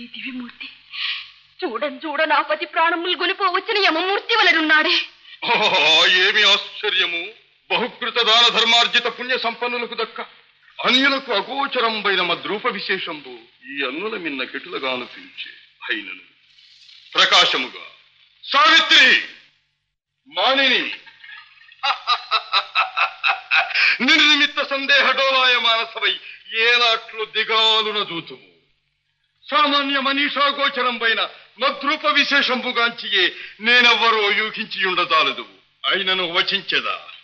దివిమూర్తి చూడం చూడ నా పతి ప్రాణములు గొలిపో వచ్చిన యమమూర్తి వలనున్నాడే ఆహా, ఏమి ఆశ్చర్యము బహుకృత దాన ధర్మార్జిత పుణ్య సంపన్నులకు దక్క అన్యులకు అగోచరంబైన మద్రూప విశేషంబు ఈ అన్నుల మిన్న కెటులుగా అనిపించే అయినను ప్రకాశముగా సావిత్రి మానిని నిర్నిమిత్త సందేహ డోలాయ మానసవై ఏనాట్లు దిగాలున దూతుము సామాన్య మనీషా గోచరంపైన మద్రూప విశేషంబుగాంచియే నేనెవ్వరో యూహించి ఉండదాలదు అయినను వచించెదా